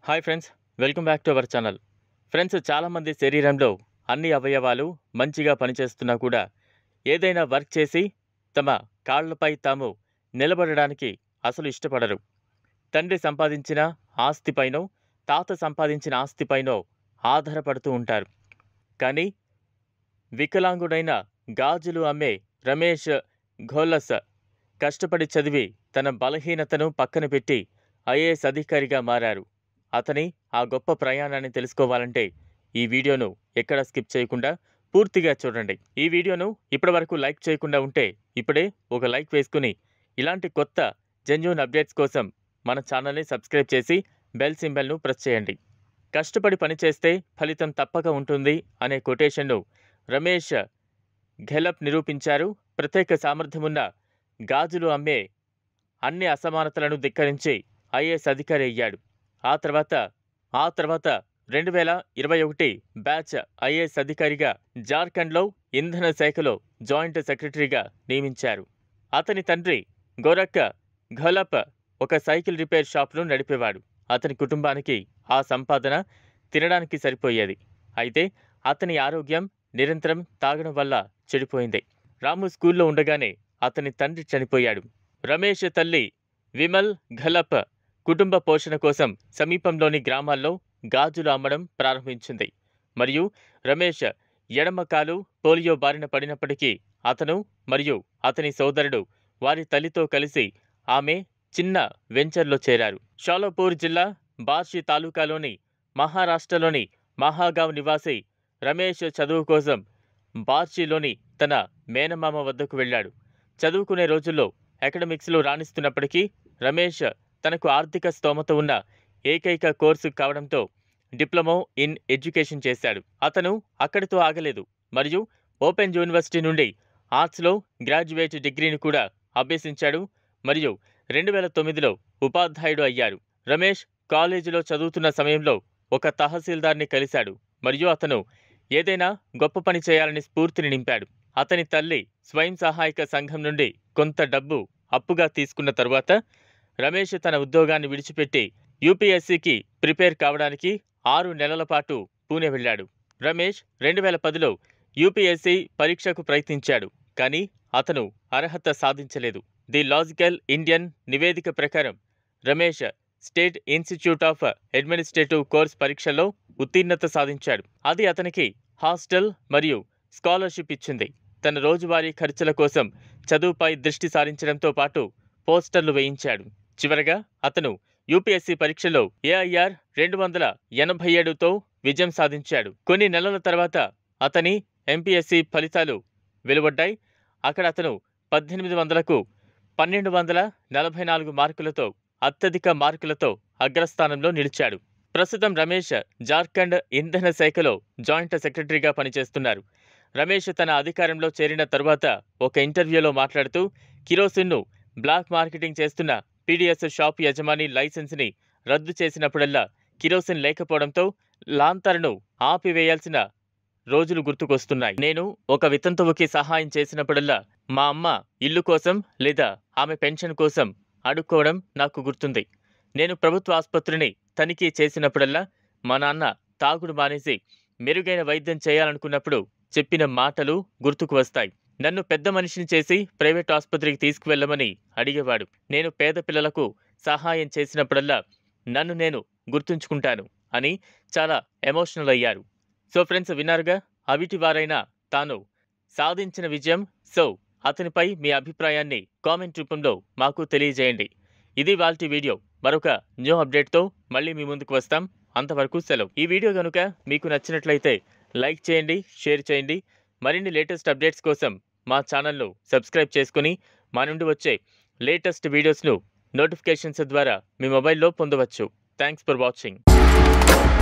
hi friends welcome back to our channel friends చాలామంది శరీరంలో అన్ని అవయవాలు మంచిగా పనిచేస్తున్నా కూడా ఏదైనా వర్క్ చేసి తమ కాళ్ళపై తాము నిలబడడానికి అసలు ఇష్టపడరు తండ్రి సంపాదించిన ఆస్తిపైనో తాత సంపాదించిన ఆస్తిపైనో ఆధారపడుతూ ఉంటారు కానీ వికలాంగుడైన గాజులు అమ్మే రమేష్ ఘోలస్ కష్టపడి చదివి తన బలహీనతను పక్కన పెట్టి ఐఏఎస్ అధికారిగా మారారు అతని ఆ గొప్ప ప్రయాణాన్ని తెలుసుకోవాలంటే ఈ వీడియోను ఎక్కడ స్కిప్ చేయకుండా పూర్తిగా చూడండి ఈ వీడియోను ఇప్పటివరకు లైక్ చేయకుండా ఉంటే ఇప్పుడే ఒక లైక్ వేసుకుని ఇలాంటి కొత్త జెన్యూన్ అప్డేట్స్ కోసం మన ఛానల్ని సబ్స్క్రైబ్ చేసి బెల్ సింబల్ను ప్రెస్ చేయండి కష్టపడి పనిచేస్తే ఫలితం తప్పక ఉంటుంది అనే కొటేషన్ను రమేష్ ఘెలప్ నిరూపించారు ప్రత్యేక సామర్థ్యమున్న గాజులు అమ్మే అన్ని అసమానతలను ధిక్కరించి ఐఏఎస్ అధికారి అయ్యాడు ఆ తర్వాత ఆ తర్వాత రెండు వేల ఇరవై ఒకటి బ్యాచ్ ఐఏఎస్ అధికారిగా జార్ఖండ్లో ఇంధన శాఖలో జాయింట్ సెక్రటరీగా నియమించారు అతని తండ్రి గోరక్క ఘలప్ ఒక సైకిల్ రిపేర్ షాప్ను నడిపేవాడు అతని కుటుంబానికి ఆ సంపాదన తినడానికి సరిపోయేది అయితే అతని ఆరోగ్యం నిరంతరం తాగడం వల్ల చెడిపోయింది రాము స్కూల్లో ఉండగానే అతని తండ్రి చనిపోయాడు రమేష్ తల్లి విమల్ ఘలప్ కుటుంబ పోషణ కోసం సమీపంలోని గ్రామాల్లో గాజులు అమ్మడం ప్రారంభించింది మరియు రమేష్ ఎడమ కాలు పోలియో బారిన పడినప్పటికీ అతను మరియు అతని సోదరుడు వారి తల్లితో కలిసి ఆమె చిన్న వెంచర్లో చేరారు షాలోపూర్ జిల్లా బార్షి తాలూకాలోని మహారాష్ట్రలోని మహాగావ్ నివాసి రమేష్ చదువు కోసం బార్షిలోని తన మేనమామ వద్దకు వెళ్ళాడు చదువుకునే రోజుల్లో అకాడమిక్స్లో రాణిస్తున్నప్పటికీ రమేష్ తనకు ఆర్థిక స్తోమత ఉన్న ఏకైక కోర్సు కావడంతో డిప్లొమా ఇన్ ఎడ్యుకేషన్ చేశాడు అతను అక్కడితో ఆగలేదు మరియు ఓపెన్ యూనివర్సిటీ నుండి ఆర్ట్స్లో గ్రాడ్యుయేట్ డిగ్రీని కూడా అభ్యసించాడు మరియు రెండు వేల తొమ్మిదిలో ఉపాధ్యాయుడు అయ్యారు రమేష్ కాలేజీలో చదువుతున్న సమయంలో ఒక తహసీల్దార్ని కలిశాడు మరియు అతను ఏదైనా గొప్ప పని చేయాలని స్ఫూర్తిని నింపాడు అతని తల్లి స్వయం సహాయక సంఘం నుండి కొంత డబ్బు అప్పుగా తీసుకున్న తరువాత రమేష్ తన ఉద్యోగాన్ని విడిచిపెట్టి యూపీఎస్సీకి ప్రిపేర్ కావడానికి ఆరు నెలల పాటు పూణే వెళ్ళాడు రమేష్ రెండు వేల పదిలో యూపీఎస్సీ పరీక్షకు ప్రయత్నించాడు కానీ అతను అర్హత సాధించలేదు ది లాజికల్ ఇండియన్ నివేదిక ప్రకారం Ramesh state institute of administrative course పరీక్షలో ఉత్తీర్ణత సాధించాడు అది అతనికి హాస్టల్ మరియు స్కాలర్షిప్ ఇచ్చింది తన రోజువారీ ఖర్చుల కోసం చదువుపై దృష్టి సారించడంతో పాటు పోస్టర్లు వేయించాడు చివరగా అతను యూపీఎస్సీ పరీక్షలో ఏఐఆర్ రెండు వందల ఎనభై ఏడుతో విజయం సాధించాడు కొన్ని నెలల తర్వాత అతని ఎంపీఎస్సీ ఫలితాలు వెలువడ్డాయి అక్కడ అతను పద్దెనిమిది వందలకు పన్నెండు వందల నలభై నాలుగు మార్కులతో అత్యధిక మార్కులతో అగ్రస్థానంలో నిలిచాడు ప్రస్తుతం రమేష్ జార్ఖండ్ ఇంధన శాఖలో జాయింట్ సెక్రటరీగా పనిచేస్తున్నారు రమేష్ తన అధికారంలో చేరిన తరువాత ఒక ఇంటర్వ్యూలో మాట్లాడుతూ కిరోసిన్ను బ్లాక్ మార్కెటింగ్ చేస్తున్న పీడీఎస్ షాప్ యజమాని లైసెన్స్ని రద్దు చేసినప్పుడల్లా కిరోసిన్ లేకపోవడంతో లాంతర్ను ఆపివేయాల్సిన రోజులు గుర్తుకొస్తున్నాయి నేను ఒక వితంతువుకి సహాయం చేసినప్పుడల్లా మా అమ్మ ఇల్లు కోసం లేదా ఆమె పెన్షన్ కోసం అడుక్కోవడం నాకు గుర్తుంది నేను ప్రభుత్వ ఆసుపత్రిని తనిఖీ చేసినప్పుడల్లా మా నాన్న తాగుడు మానేసి మెరుగైన వైద్యం చేయాలనుకున్నప్పుడు చెప్పిన మాటలు గుర్తుకు వస్తాయి నన్ను పెద్ద మనిషిని చేసి ప్రైవేట్ ఆసుపత్రికి తీసుకువెళ్ళమని అడిగేవాడు నేను పేద పిల్లలకు సహాయం చేసినప్పుడల్లా నన్ను నేను గుర్తుంచుకుంటాను అని చాలా ఎమోషనల్ అయ్యారు సో ఫ్రెండ్స్ విన్నారుగా అవిటి వారైనా తాను సాధించిన విజయం సో అతనిపై మీ అభిప్రాయాన్ని కామెంట్ రూపంలో మాకు తెలియజేయండి ఇది వాళ్ళ వీడియో మరొక న్యూ అప్డేట్తో మళ్ళీ మీ ముందుకు వస్తాం అంతవరకు సెలవు ఈ వీడియో కనుక మీకు నచ్చినట్లయితే లైక్ చేయండి షేర్ చేయండి మరిన్ని లేటెస్ట్ అప్డేట్స్ కోసం మా ఛానల్ను సబ్స్క్రైబ్ చేసుకుని మా నుండి వచ్చే లేటెస్ట్ వీడియోస్ను నోటిఫికేషన్స్ ద్వారా మీ మొబైల్లో పొందవచ్చు థ్యాంక్స్ ఫర్ వాచింగ్